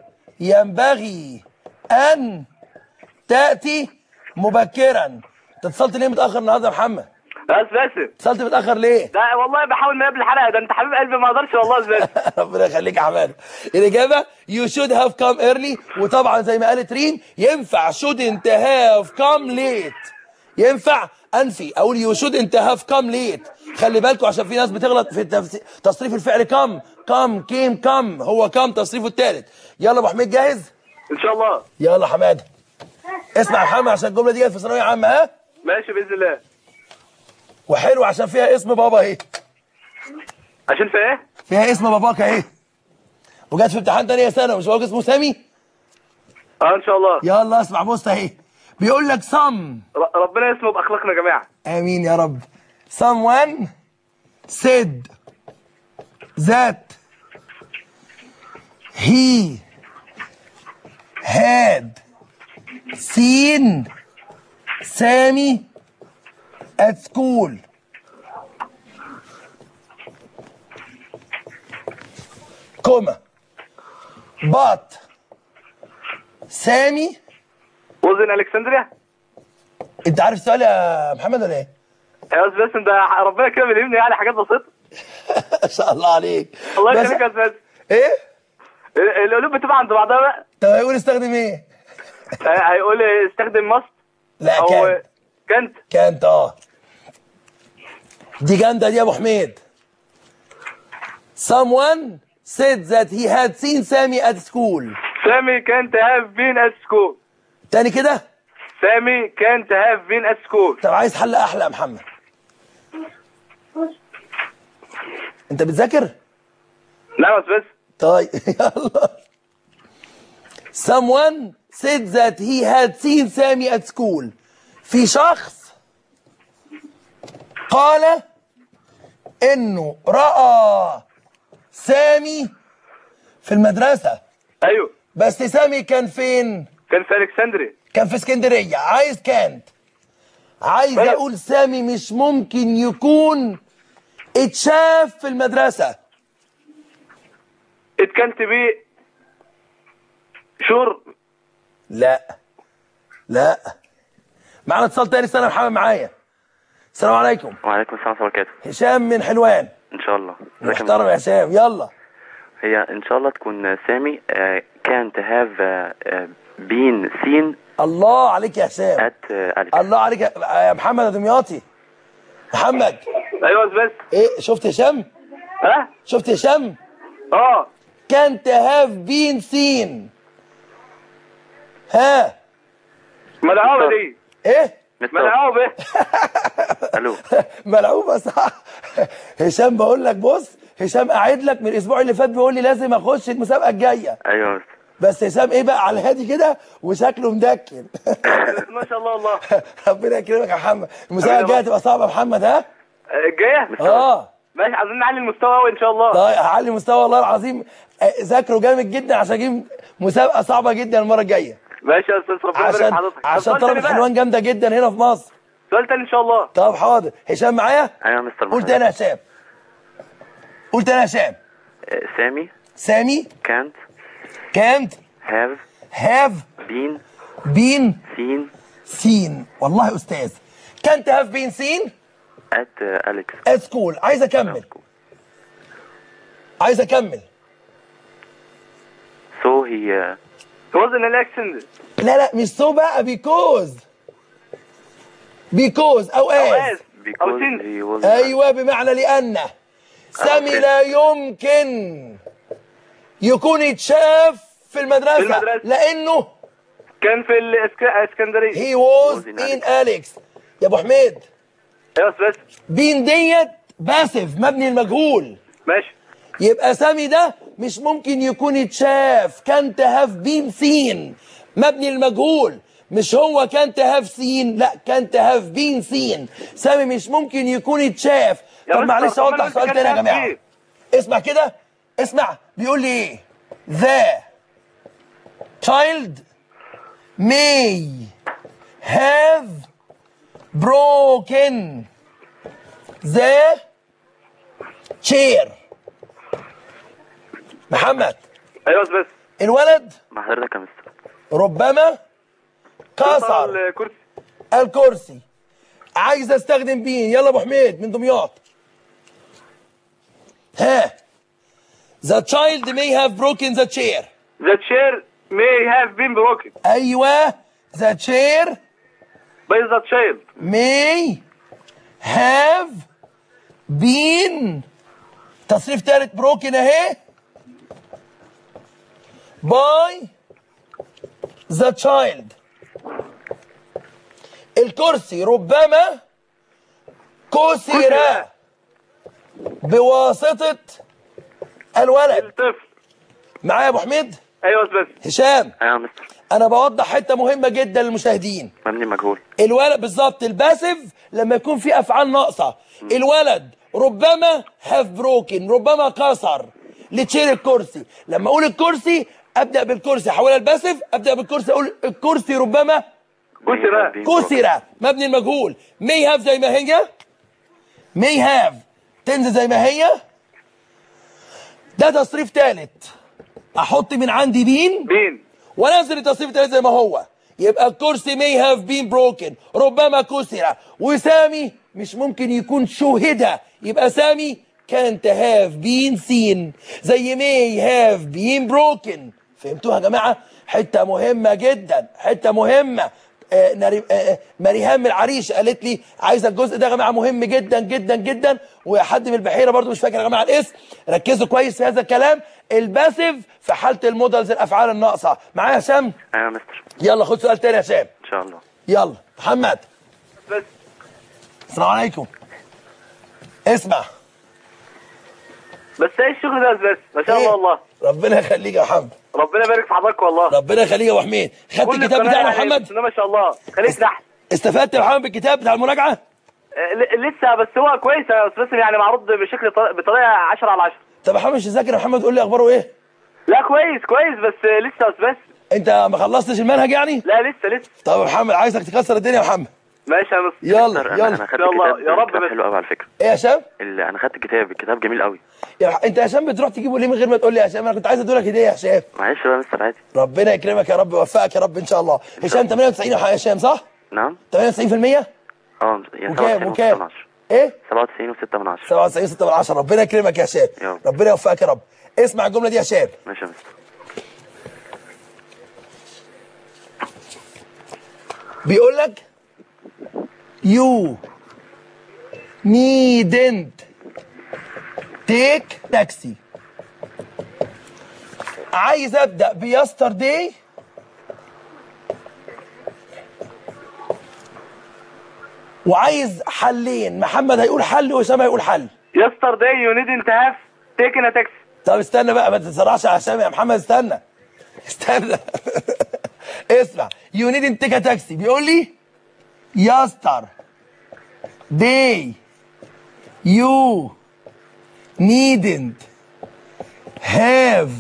ينبغي ان تاتي مبكرا انت اتصلت ليه متاخر النهارده يا محمد بس باسم اتصلت متاخر ليه لا والله بحاول ما قبل الحلقه ده انت حبيب قلبي ما اقدرش والله يا باسم ربنا يخليك يا حماده الاجابه you should have come early وطبعا زي ما قالت ريم ينفع shouldn't have come late ينفع انفي اقول you shouldn't have come late خلي بالكم عشان في ناس بتغلط في التفس- تصريف الفعل come come came come هو come تصريفه الثالث يلا ابو حميد جاهز ان شاء الله يلا حماده اسمع يا محمد عشان الجمله دي جت في ثانويه عامه ها ماشي باذن الله وحلو عشان فيها اسم بابا اهي عشان في ايه فيها اسم باباك اهي وجت في امتحان تانية سنه مش باباك اسمه سامي اه ان شاء الله يلا اسمع بص اهي بيقول لك some ر- ربنا يسمه باخلاقنا يا جماعه امين يا رب someone said that he had seen سامي at school كوما but سامي وزن الكسندريا انت عارف السؤال يا محمد ولا ايه؟ يا استاذ باسم ده ربنا كده بيلهمني يعني حاجات بسيطه ما شاء الله عليك الله بس- يخليك يا استاذ ايه؟ ال- القلوب بتبقى عند بعضها بقى طب هيقول استخدم ايه؟ آه، هيقول استخدم ماست لا او كانت كانت كانت اه دي جامده دي يا ابو حميد someone said that he had seen سامي at school سامي كانت هاف بين ات سكول تاني كده سامي كانت هاف بين ات سكول طب عايز حل احلى يا محمد انت بتذاكر لا يا استاذ بس طيب يلا someone said that he had seen سامي at school في شخص قال انه راى سامي في المدرسه ايوه بس سامي كان فين كان في الكسندريا كان في اسكندريه عايز كانت عايز أيوة. اقول سامي مش ممكن يكون اتشاف في المدرسه ات كانت بي شور لا لا معنا اتصال تاني استنى يا محمد معايا السلام عليكم وعليكم السلام ورحمة الله وبركاته هشام من حلوان إن شاء الله ازيك يا محترم يا مستر؟ هشام يلا هي إن شاء الله تكون سامي كان to have uh, uh, been seen الله عليك يا هشام at uh, Alex الله عليك يا يا محمد يا دمياطي محمد ايوه يا استاذ بس ايه شفت هشام ها شفت هشام اه كانت هاف بين سين ها ملعوبه دي ايه مستر ملعوبه ألو ملعوبه صح هشام بقول لك بص هشام قاعد لك من الاسبوع اللي فات بيقول لي لازم اخش المسابقه الجايه أيوه يا مستر بس هشام ايه بقى على الهادي كده وشكله مدكن ما شاء الله الله ربنا يكرمك يا محمد المسابقه الجايه تبقى صعبه يا محمد ها الجايه اه ماشي عايزين نعلي المستوى قوي ان شاء الله طيب هعلي مستوى والله العظيم آه، ذاكروا جامد جدا عشان اجيب مسابقه صعبه جدا المره الجايه ماشي يا استاذ ربنا يبارك في عشان حضرتك طب عشان سؤال طلبه تاني بقى. حلوان جامده جدا هنا في مصر سؤال تاني ان شاء الله طب حاضر هشام معايا أيوه يا مستر قول محمد. تاني يا هشام قول تاني يا هشام آه، سامي سامي can't كانت have هاف been بين seen سين والله استاذ كانت هاف بين سين at uh, Alex ات سكول عايز اكمل عايز اكمل so he uh, وزن الاكسنت لا لا مش سو بقى بيكوز بيكوز او او از اس او because سن he was ايوه بمعنى لان سامي أوكي. لا يمكن يكون يتشاف في المدرسه, في المدرسة. لانه كان في الاسكندريه هي ووز Was in ان اليكس يا ابو حميد ايوه يا استاذ بس بين ديت باسف مبني المجهول ماشي يبقى سامي ده مش ممكن يكون يتشاف كانت هاف بين سين مبني المجهول مش هو كانت هاف سين لا كانت هاف بين سين سامي مش ممكن يكون يتشاف يا طب مستر، معلش طب ما اوضح أنت سؤال كان تاني يا have جماعه إيه؟ اسمع كده اسمع بيقول لي ايه the child may have broken the chair محمد ايوه يا استاذ بس الولد مع حضرتك يا مستر ربما كسر الكرسي الكرسي عايز استخدم بين يلا ابو حميد من دمياط ها The child may have broken the chair The chair may have been broken ايوه The chair by the child may have been تصريف تالت broken اهي by the child الكرسي ربما كسر بواسطة الولد الطفل معايا يا ابو حميد ايوه يا استاذ بس هشام أيوه يا مستر انا بوضح حته مهمه جدا للمشاهدين مبني مجهول الولد بالظبط الباسف لما يكون في افعال ناقصه الولد ربما هاف بروكن ربما كسر لتشير الكرسي لما اقول الكرسي ابدا بالكرسي احولها الباسف ابدا بالكرسي اقول الكرسي ربما كسر. have been broken. كسر مبني المجهول may have زي ما هي may have تنزل زي ما هي ده تصريف ثالث احط من عندي بين بين وانزل التصريف الثالث زي ما هو يبقى الكرسي may have been broken ربما كسر وسامي مش ممكن يكون شهد يبقى سامي can't have been seen زي may have been broken فهمتوها يا جماعة حتة مهمة جدا حتة مهمة آه، نري- آه، آه، مريهام من العريش قالت لي عايزه الجزء ده يا جماعه مهم جدا جدا جدا وحد من البحيره برضو مش فاكر يا جماعه الاسم ركزوا كويس في هذا الكلام الباسيف في حاله المودلز الافعال الناقصه معايا يا هشام ايوه يا مستر يلا خد سؤال تاني يا هشام ان شاء الله يلا محمد بس السلام عليكم اسمع بس ايه الشغل ده بس ما شاء الله إيه؟ والله ربنا يخليك يا محمد ربنا يبارك في حضرتك والله ربنا يخليك يا ابو حميد خدت كل الكتاب القناة بتاعنا يا يعني محمد بسم الله ما شاء الله خليك تحت استفدت يا محمد بالكتاب بتاع المراجعه آه، ل- لسه بس هو كويس يا استاذ باسم يعني معروض بشكل ط- بطريقه 10 على 10 طب يا محمد مش تذاكر يا محمد قول لي اخباره ايه لا كويس كويس بس آه، لسه يا استاذ باسم انت ما خلصتش المنهج يعني لا لسه لسه طب يا محمد عايزك تكسر الدنيا يا محمد ماشي يا مستر يلا مستر، انا انا يلا خدت يا الله، كتاب يا رب كتاب بس. حلو قوي على فكره ايه يا هشام اللي انا خدت الكتاب الكتاب جميل قوي يا ح- انت يا هشام بتروح تجيبه ليه من غير ما تقول لي يا هشام انا كنت عايز ادولك هديه يا هشام معلش بقى يا مستر عادي ربنا يكرمك يا رب ويوفقك يا رب ان شاء الله هشام 98 يا هشام صح نعم 98% اه يا وكام 97 و6 وكام من 10 ايه 97 و6 من 10 97 6 من 10 ربنا يكرمك يا هشام يلا. ربنا يوفقك يا رب اسمع الجمله دي يا هشام ماشي يا مستر بيقول لك you needn't take taxi عايز ابدا بيسترداي وعايز حلين محمد هيقول حل واسامه هيقول حل يسترداي يو نيد انت هاف تيكن ا تاكسي طب استنى بقى ما تتسرعش يا هشام يا محمد استنى استنى اسمع يو نيد انت تاكسي بيقول لي يستر داي يو needn't have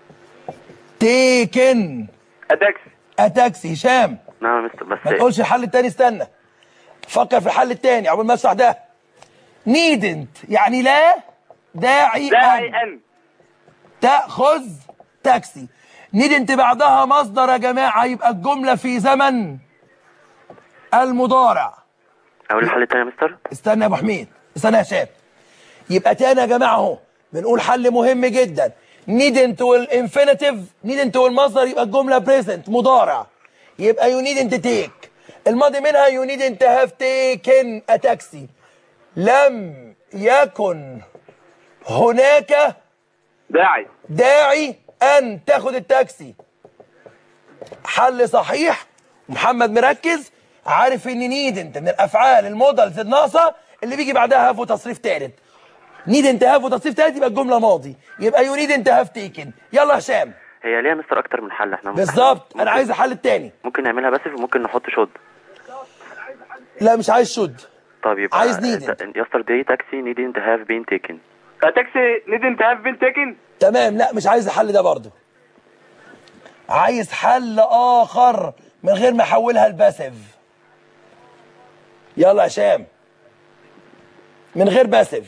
taken ا تاكسي a taxi هشام نعم يا مستر بس ما تقولش الحل التاني استنى فكر في الحل التاني عقبال ما اشرح ده needn't يعني لا داعي داعي أن ان تأخذ تاكسي needn't بعدها مصدر يا جماعة يبقى الجملة في زمن المضارع اقول الحل التاني يا مستر استنى يا ابو حميد استنى يا هشام يبقى تاني يا جماعه اهو بنقول حل مهم جدا needn't والانفينيتيف needn't والمصدر يبقى الجمله بريزنت مضارع يبقى you needn't take الماضي منها you needn't have taken a taxi لم يكن هناك داعي داعي ان تاخد التاكسي حل صحيح محمد مركز عارف ان نيد انت من الافعال المودلز الناقصه اللي بيجي بعدها هاف وتصريف ثالث نيد انت هاف وتصريف ثالث يبقى الجمله ماضي يبقى يو نيد انت هاف تيكن يلا هشام هي ليها يا مستر اكتر من حل احنا ممكن- بالظبط انا ممكن- عايز الحل الثاني ممكن نعملها بس وممكن نحط شود لا مش عايز شد طب يبقى عايز needed. يسترداي تاكسي needn't have been taken ا تاكسي نيد انت هاف بين تيكن تمام لا مش عايز الحل ده برضه عايز حل اخر من غير ما احولها لباسيف يلا يا هشام من غير باسيف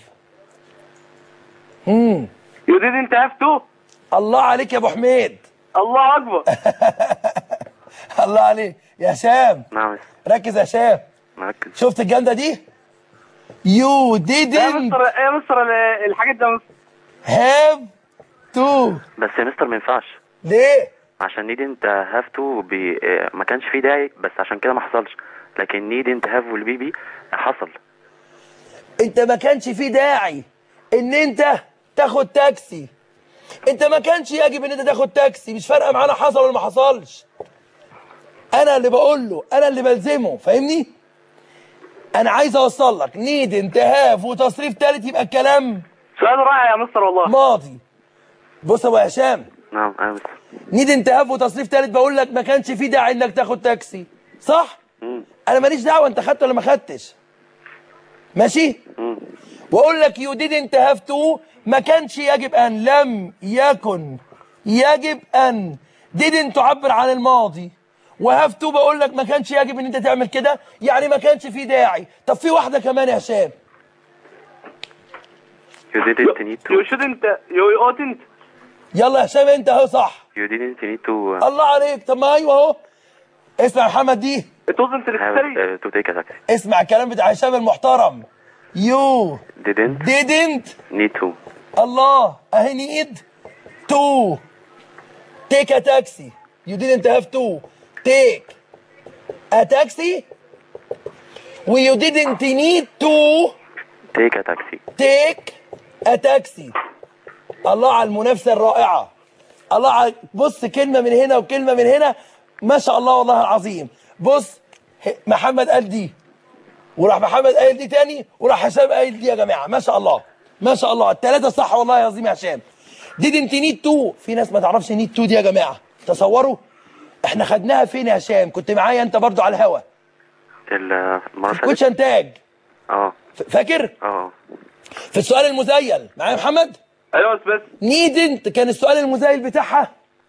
امم يو نيد انت هاف تو الله عليك يا ابو حميد الله اكبر الله عليك يا هشام نعم يا مستر ركز يا هشام مركز شفت الجامده دي يو يا didn't مستر يا مستر ال- الحاجات ده يا مستر have to بس يا مستر ما ينفعش ليه عشان needn't have to بي... آه، ما كانش فيه داعي بس عشان كده ما حصلش لكن needn't have والبي بي حصل انت ما كانش في داعي ان انت تاخد تاكسي انت ما كانش يجب ان انت تاخد تاكسي مش فارقه معانا حصل ولا ما حصلش انا اللي بقول له انا اللي بلزمه فاهمني انا عايز اوصل لك نيد انتهاف وتصريف ثالث يبقى الكلام سؤال رائع يا مستر والله ماضي بص يا ابو هشام نعم ايوه يا مستر نيد انتهاف وتصريف ثالث بقول لك ما كانش في داعي انك تاخد تاكسي صح مم. انا ماليش دعوه انت خدت ولا ما خدتش ماشي مم. واقول لك يو didn't have to ما كانش يجب ان لم يكن يجب ان didn't تعبر عن الماضي وهاف تو بقول لك ما كانش يجب ان انت تعمل كده يعني ما كانش في داعي طب في واحده كمان يا هشام You didn't need to. You shouldn't. You oughtn't. يلا يا هشام انت اهو صح You didn't need to uh, الله عليك طب ما ايوه اهو اسمع يا محمد دي It wasn't have necessary. uh, to take a taxi. اسمع الكلام بتاع هشام المحترم يو Didn't didn't need to. الله اهي نيد تو تيك ا تاكسي يو didn't have to take a taxi و you didn't need to Take a taxi. تيك ا تاكسي الله على المنافسه الرائعه الله على بص كلمه من هنا وكلمه من هنا ما شاء الله والله العظيم بص ه- محمد قال دي وراح محمد قايل دي تاني وراح هشام قايل دي يا جماعه ما شاء الله ما شاء الله الثلاثه صح والله يا عظيم يا هشام didn't need to في ناس ما تعرفش need to دي يا جماعه تصوروا احنا خدناها فين يا هشام كنت معايا انت برضو على الهوا ال- المرة اللي كوتش فاتت انتاج اه ف- فاكر اه في السؤال المزيل معايا محمد ايوه بس نيدنت كان السؤال المزايل بتاعها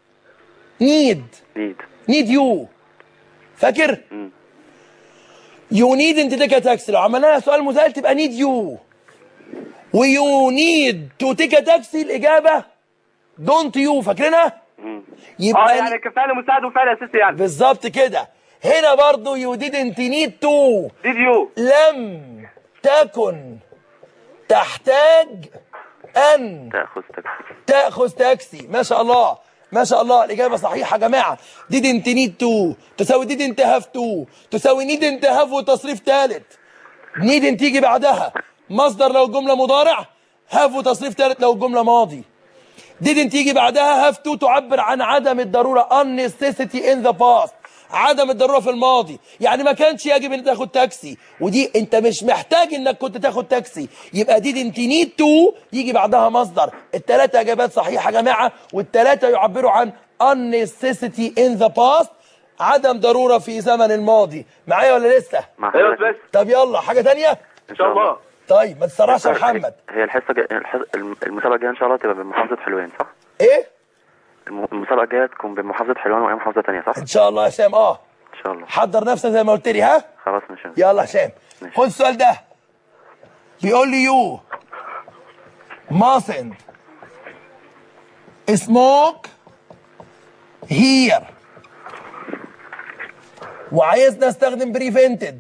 نيد need نيد يو فاكر مم. يو نيد انت تيك تاكسي لو عملنا لها سؤال مزايل تبقى نيد يو ويو نيد تو تيك تاكسي الاجابه دونت يو فاكرينها مم. اه يبقى يعني كفعل مساعد وفعل اساسي يعني بالظبط كده هنا برضو يو didn't need to ديد يو لم تكن تحتاج ان تأخذ تاكسي تاخذ تاكسي ما شاء الله ما شاء الله الاجابه صحيحه يا جماعه didn't need to تساوي didn't have to تساوي needn't have وتصريف ثالث needn't تيجي بعدها مصدر لو الجمله مضارع have وتصريف ثالث لو الجمله ماضي didn't تيجي بعدها have to تعبر عن عدم الضروره unnecessity in the past عدم الضروره في الماضي يعني ما كانش يجب ان تاخد تاكسي ودي انت مش محتاج انك كنت تاخد تاكسي يبقى didn't need to يجي بعدها مصدر الثلاثه اجابات صحيحه يا جماعه والثلاثه يعبروا عن unnecessity in the past عدم ضروره في زمن الماضي معايا ولا لسه مع ايوه حضرتك. بس طب يلا حاجه تانية ان شاء الله طيب ما تسرعش يا محمد هي الحصة جا... الحصة الم- المسابقة الجاية إن شاء الله تبقى بمحافظة حلوان صح؟ ايه الم- المسابقة الجاية تكون بمحافظة حلوان وأي محافظة تانية صح؟ ان شاء الله يا هشام اه إن شاء الله حضر نفسك زي ما قلت لي ها خلاص ماشي يلا يا هشام ماشي. خد السؤال ده بيقول لي يو mustn't smoke here وعايزنا استخدم prevented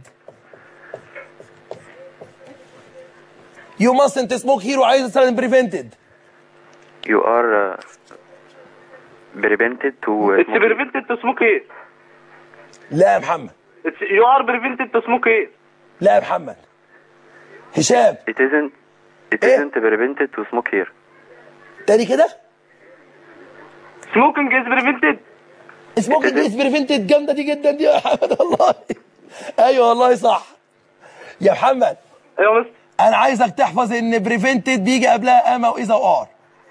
you mustn't smoke here وعايز استخدم prevented You are uh, prevented to uh, اتس smoking. بريفنتد تو سموك ايه لا يا محمد يو ار بريفنتد تو سموك ايه لا يا محمد هشام It isn't It إيه؟ isn't prevented to smoke here تاني كده سموكينج از بريفنتد سموكينج از بريفنتد جامده دي جدا دي يا محمد والله ايوه والله صح يا محمد ايوه بس انا عايزك تحفظ ان بريفنتد بيجي قبلها اما واذا وار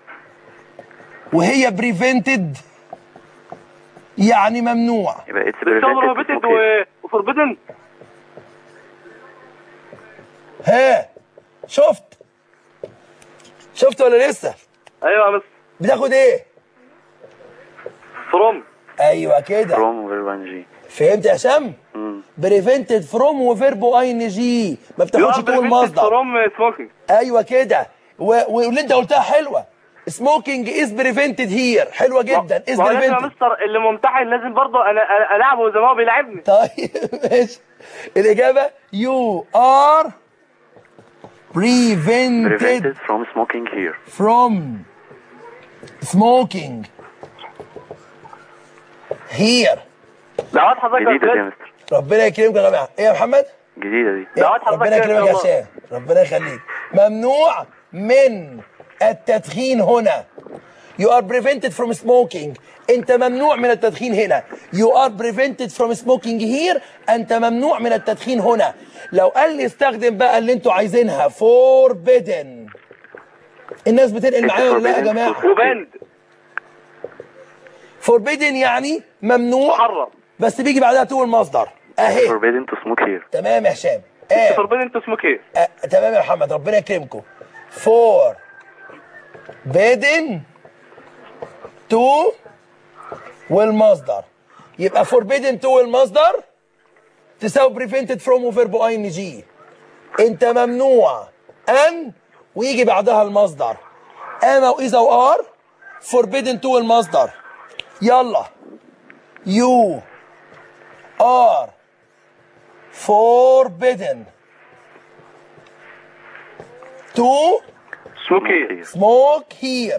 وهي بريفنتد يعني ممنوع يبقى it's بس هو prevented to بروهيبيتد smoke here. وفوربيدن ها شفت شفت ولا لسه ايوه بس بتاخد ايه فروم ايوه كده from verb ing فهمت يا هشام مم. بريفنتد فروم وفيربو اي ان جي ما يو بتاخدش ار طول بريفنتد مصدر فروم سموكينج ايوه كده و- واللي انت قلتها حلوه سموكينج از بريفنتد هير حلوه جدا از ما هو لازم يا بريفنتد مستر اللي ممتحن لازم برضه انا أنا العبه زي ما هو بيلعبني طيب ماشي الاجابه يو ار prevented prevented from smoking here from smoking here دعوات حضرتك يا جديدة دي يا أستاذ. مستر ربنا يكرمك يا جماعه ايه يا محمد جديدة دي دعوات حضرتك ربنا كده إن يكرمك يا شاء الله. هشام ربنا يخليك ممنوع من التدخين هنا You are prevented from smoking انت ممنوع من التدخين هنا You are prevented from smoking here انت ممنوع من التدخين هنا لو قال لي استخدم بقى اللي انتوا عايزينها forbidden الناس بتنقل معايا ولا لا يا forbidden جماعه وباند forbidden يعني ممنوع محرم بس بيجي بعدها تو المصدر اهي forbidden to smoke here تمام يا هشام آه. فوربيدن تو سموك ايه آه، تمام يا محمد ربنا يكرمكم فور بيدن تو والمصدر يبقى forbidden to المصدر تساوي prevented from وفيرب اي ان جي انت ممنوع ان ويجي بعدها المصدر اما واذا وار forbidden to المصدر يلا you are forbidden to سموكي smoke here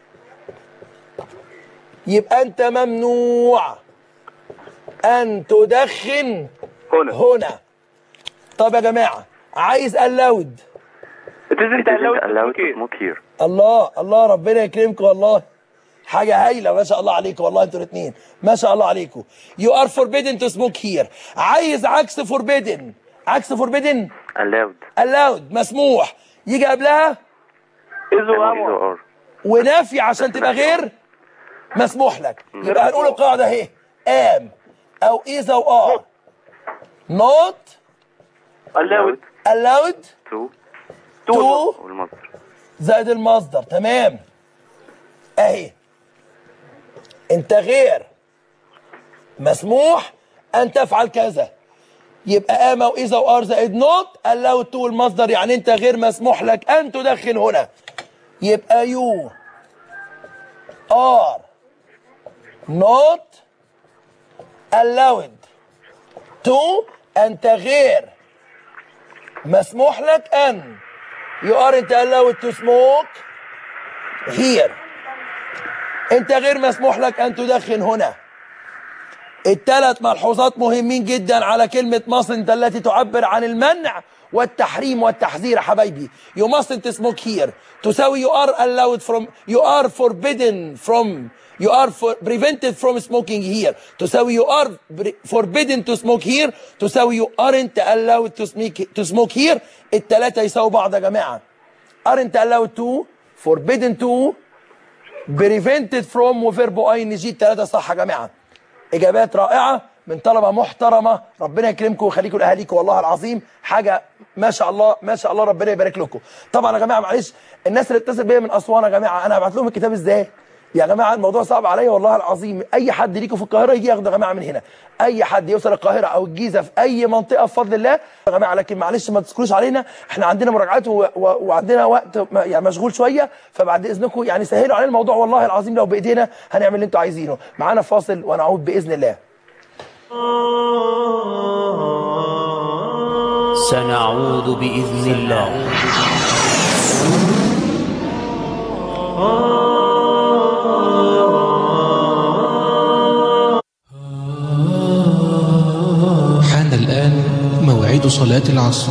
يبقى انت ممنوع ان تدخن هنا هنا طب يا جماعه عايز allowed It isn't allowed to allowed smoke to here. smoke here الله الله ربنا يكرمكم والله حاجة هايلة ما شاء الله عليكم والله انتوا الاثنين ما شاء الله عليكم You are forbidden to smoke here عايز عكس forbidden عكس forbidden allowed allowed مسموح يجي قبلها إذ أما وأمر إذا are ونافي عشان تبقى غير مسموح لك يبقى هنقول القاعدة اهي am أو is أو are not allowed allowed to to والمصدر زائد المصدر تمام اهي انت غير مسموح ان تفعل كذا يبقى اما واذا وار زائد نوت allowed to المصدر يعني انت غير مسموح لك ان تدخن هنا يبقى you are not allowed to انت غير مسموح لك ان you aren't allowed to smoke here انت غير مسموح لك ان تدخن هنا الثلاث ملحوظات مهمين جدا على كلمة mustn't التي تعبر عن المنع والتحريم والتحذير يا حبايبي you mustn't smoke here تساوي you are allowed from you are forbidden from you are for, prevented from smoking here تساوي you are br- forbidden to smoke here تساوي you aren't allowed to smoke, to smoke here الثلاثة يساووا بعض يا جماعة aren't allowed to forbidden to prevented from وفيرب اي ان جي الثلاثه صح يا جماعه اجابات رائعه من طلبه محترمه ربنا يكرمكم ويخليكم لاهاليكم والله العظيم حاجه ما شاء الله ما شاء الله ربنا يبارك لكم طبعا يا جماعه معلش الناس اللي اتصل بيا من اسوان يا جماعه انا هبعت لهم الكتاب ازاي يا جماعه الموضوع صعب عليا والله العظيم اي حد ليكم في القاهره يجي ياخده يا جماعه من هنا اي حد يوصل القاهره او الجيزه في اي منطقه بفضل الله يا جماعه لكن معلش ما تسكروش علينا احنا عندنا مراجعات و... و... وعندنا وقت م- يعني مشغول شويه فبعد اذنكم يعني سهلوا علينا الموضوع والله العظيم لو بايدينا هنعمل اللي انتوا عايزينه معانا فاصل ونعود باذن الله سنعود بإذن الله حان الآن موعد صلاة العصر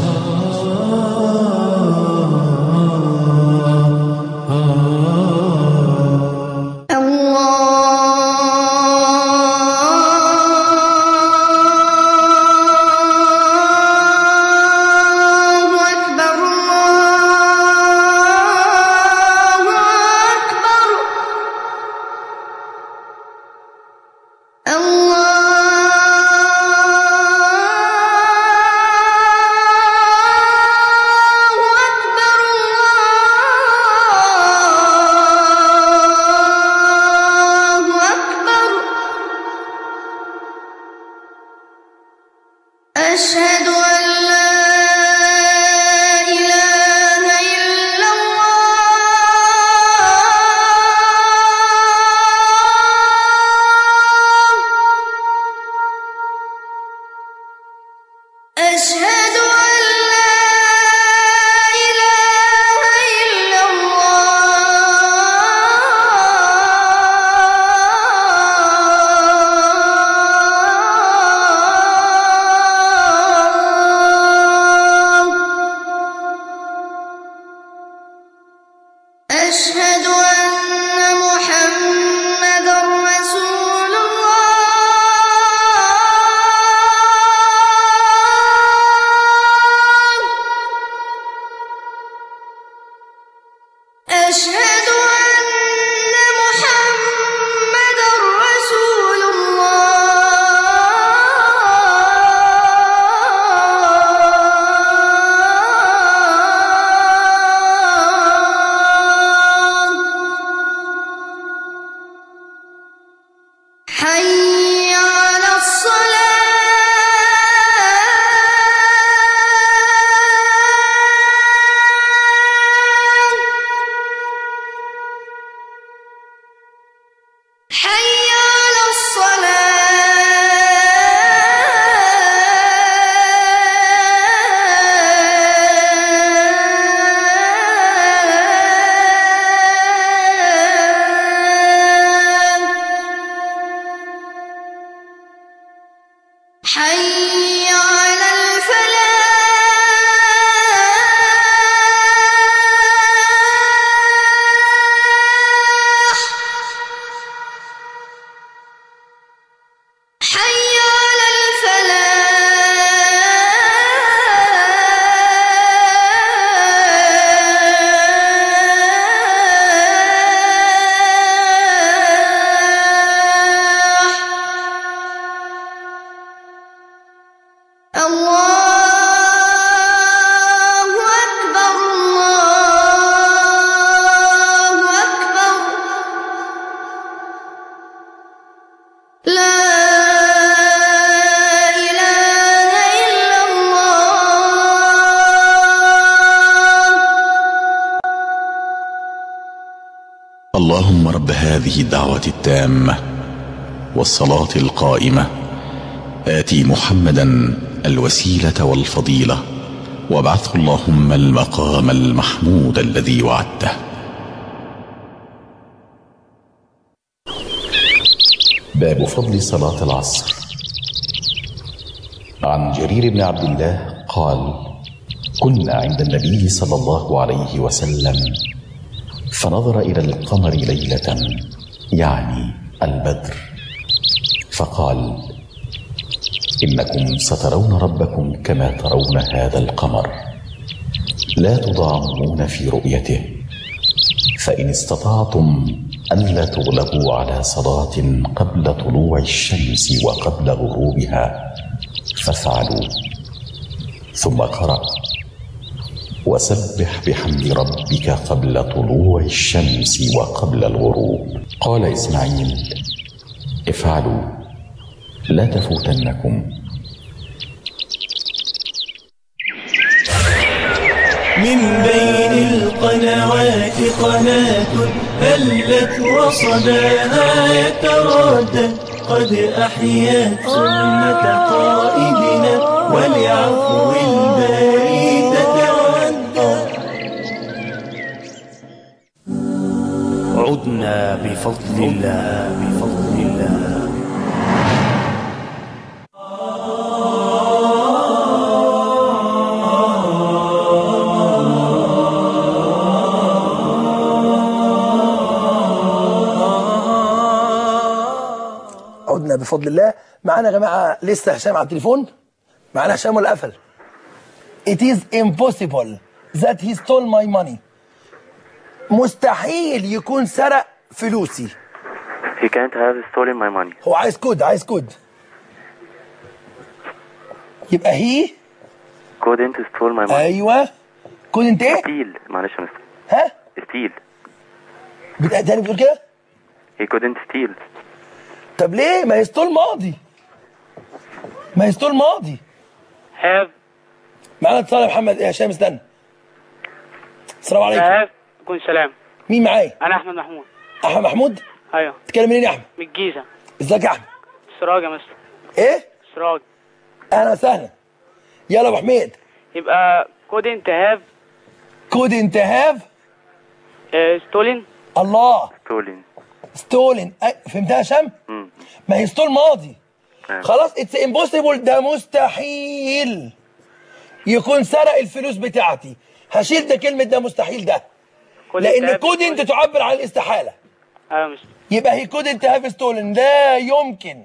الله أكبر الله أكبر الله حي على الفلاح حي على الفلاح الله أكبر الله أكبر لا إله إلا الله اللهم رب هذه الدعوة التامة والصلاة القائمة آتي محمدا الوسيلة والفضيلة وابعثه اللهم المقام المحمود الذي وعدته باب فضل صلاة العصر عن جرير بن عبد الله قال كنا عند النبي صلى الله عليه وسلم فنظر إلى القمر ليلة يعني البدر فقال إنكم سترون ربكم كما ترون هذا القمر لا تضامون في رؤيته فإن استطعتم ألا تغلبوا على صلاة قبل طلوع الشمس وقبل غروبها فافعلوا ثم قرأ وسبح بحمد ربك قبل طلوع الشمس وقبل الغروب قال إسماعيل افعلوا لا تفوتنكم من بين القنوات قناة هلت وصداها يتردد قد أحيت سنة قائدنا ولعفو الباري تتودد عدنا بفضل الله بفضل الله عدنا بفضل الله معانا يا جماعه لسه هشام على التليفون معانا هشام ولا قفل It is impossible that he stole my money مستحيل يكون سرق فلوسي He can't have stolen my money. هو عايز كود عايز كود يبقى هي Couldn't stole my money. ايوه كود انت ايه ستيل معلش يا مستر ها ستيل بت- تاني بتقول كده He couldn't steal. طب ليه ما يستول ماضي ما يستول ماضي have معانا اتصال يا محمد يا هشام استنى السلام عليكم have يكون سلام مين معايا انا احمد محمود احمد محمود ايوه تتكلم منين يا احمد من الجيزه ازيك يا احمد سراج يا مستر ايه سراج اهلا وسهلا يلا يا ابو حميد يبقى couldn't have كود انت هاف uh, stolen الله stolen ستولن فهمتها يا هشام مم. ما هي ستول ماضي نعم. خلاص اتس امبوسيبل ده مستحيل يكون سرق الفلوس بتاعتي هشيل ده كلمه ده مستحيل ده couldn't لان have كود انت تعبر عن الاستحاله ايوه يا مستر يبقى هي كود انت هاف ستولن لا يمكن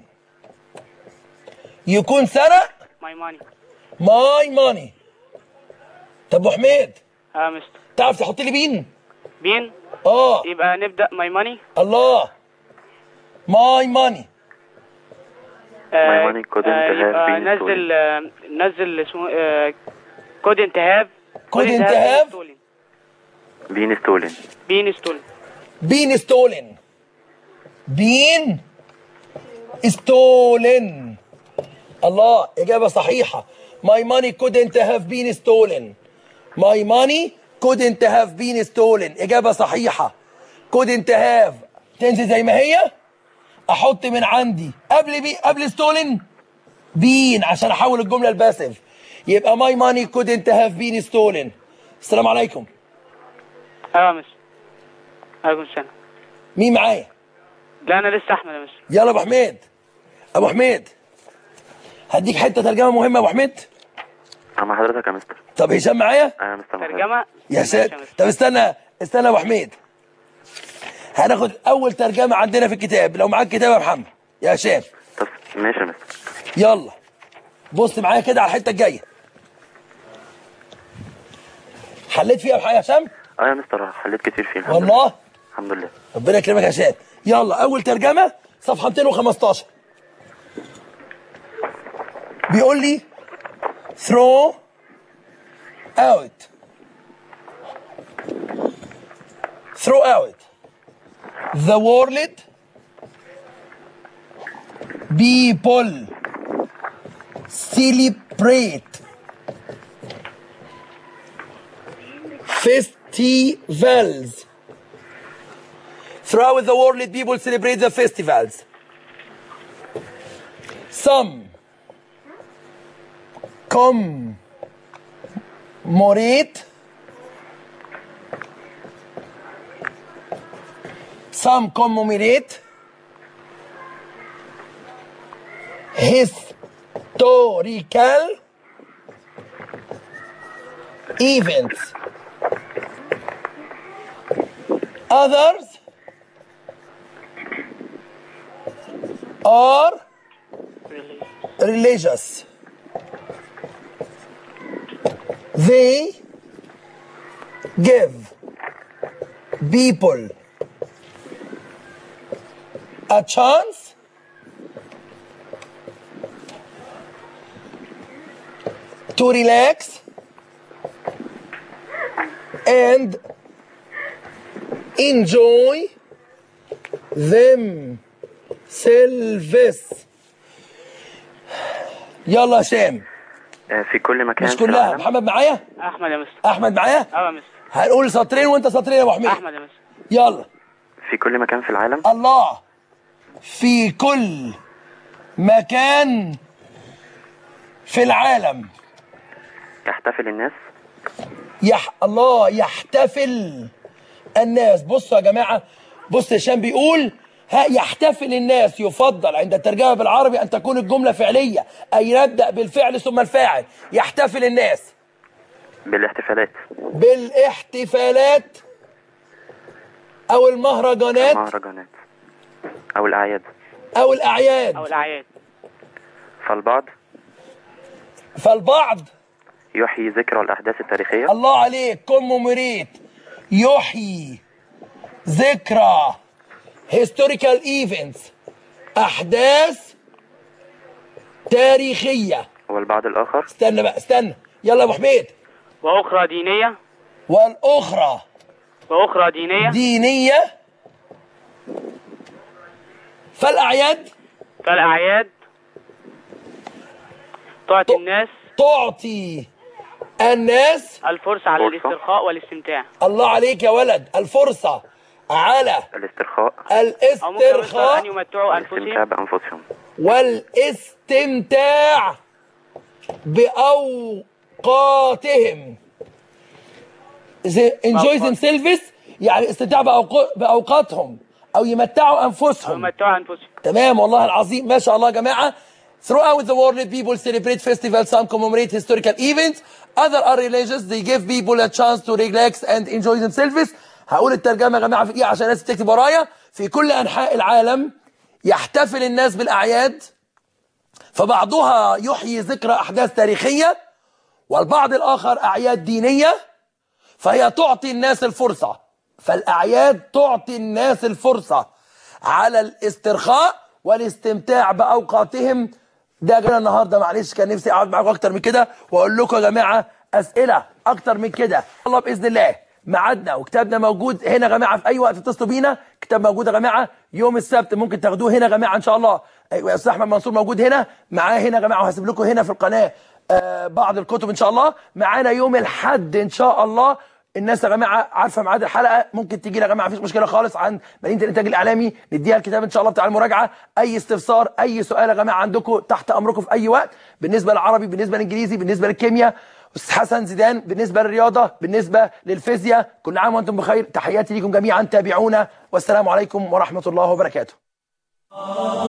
يكون سرق my money ماي ماني طب ابو حميد ايوه يا مستر تعرف تحط لي بين بين اه يبقى نبدا my money الله ماي ماني آه، money couldn't آه، have يبقى been نزل آه، نزل اسمه آه، couldn't have couldn't been have stolen been stolen. been stolen بين ستولن بين ستولن الله إجابة صحيحة My money couldn't have been stolen My money couldn't have been stolen إجابة صحيحة couldn't have تنزل زي ما هي أحط من عندي قبل بي قبل ستولن بين عشان أحول الجملة الباسف يبقى my money couldn't have been stolen السلام عليكم ايوه يا مستر عليكم السلام مين معايا لا انا لسه احمد يا مستر يلا ابو حميد ابو حميد هديك حته ترجمه مهمه يا ابو حميد مع حضرتك يا مستر طب هشام معايا انا مستر محمد. ترجمة يا ساتر طب استنى استنى يا ابو حميد هناخد اول ترجمه عندنا في الكتاب لو معاك كتاب يا محمد يا هشام طب ماشي يا مستر يلا بص معايا كده على الحته الجايه حليت فيها يا هشام اه يا مستر حليت كتير فيه الحمد والله لله الحمد لله ربنا يكرمك يا هشام يلا اول ترجمه صفحه 215 بيقول لي throw out throw out the world people celebrate festivals Throughout the world, people celebrate the festivals. Some commemorate some commemorate historical events. Others are religious. They give people a chance to relax and enjoy themselves يلا يا هشام آه، في كل مكان مش في كلها العالم. محمد معايا احمد يا مستر احمد معايا اه يا مستر هنقول سطرين وانت سطرين يا ابو حميد احمد يا مستر يلا في كل مكان في العالم الله في كل مكان في العالم يحتفل الناس يح... الله يحتفل الناس بصوا يا جماعة بص هشام بيقول ها يحتفل الناس يفضل عند الترجمة بالعربي أن تكون الجملة فعلية أي نبدأ بالفعل ثم الفاعل يحتفل الناس بالاحتفالات بالاحتفالات أو المهرجانات المهرجانات او الاعياد أو الأعياد او الاعياد فالبعض فالبعض يحيي ذكرى الاحداث التاريخيه الله عليك كوموميريت يحيي ذكرى historical events أحداث تاريخية والبعض الاخر استنى بقى استنى يلا يا أبو حميد واخرى دينيه والأخرى واخرى دينيه دينية فالأعياد فالاعياد تعطي الناس تعطي الناس الفرصه على فرصة. الاسترخاء والاستمتاع الله عليك يا ولد الفرصة على الاسترخاء او ممكن يا مستر ان الاسترخاء يمتعوا والاستمتاع انفسهم بانفسهم والاستمتاع بأوقاتهم The- enjoy themselves يعني استمتاع بأوق- بأوقاتهم أو يمتعوا او أنفسهم يمتعوا انفسهم تمام والله العظيم ما شاء الله يا جماعة Throughout the world, people celebrate festivals, some commemorate historical events, other are religious, they give people a chance to relax and enjoy themselves. هقول الترجمة يا جماعة في دقيقة عشان الناس تكتب ورايا. في كل أنحاء العالم يحتفل الناس بالأعياد فبعضها يحيي ذكرى أحداث تاريخية والبعض الآخر أعياد دينية فهي تعطي الناس الفرصة فالأعياد تعطي الناس الفرصة على الاسترخاء والاستمتاع بأوقاتهم ده جانا النهارده معلش كان نفسي اقعد معاكم اكتر من كده واقول لكم يا جماعه اسئله اكتر من كده الله باذن الله ميعادنا وكتابنا موجود هنا يا جماعه في اي وقت اتصلوا بينا كتاب موجود يا جماعه يوم السبت ممكن تاخدوه هنا يا جماعه ان شاء الله ايوه يا استاذ احمد منصور موجود هنا معاه هنا يا جماعه وهسيب لكم هنا في القناه آه بعض الكتب ان شاء الله معانا يوم الحد ان شاء الله الناس يا جماعه عارفه ميعاد الحلقه ممكن تيجي لي يا جماعه مفيش مشكله خالص عن مدينه الانتاج الاعلامي نديها الكتاب ان شاء الله بتاع المراجعه اي استفسار اي سؤال يا جماعه عندكم تحت امركم في اي وقت بالنسبه للعربي بالنسبه للانجليزي بالنسبه للكيمياء استاذ حسن زيدان بالنسبه للرياضه بالنسبه للفيزياء كل عام وانتم بخير تحياتي ليكم جميعا تابعونا والسلام عليكم ورحمه الله وبركاته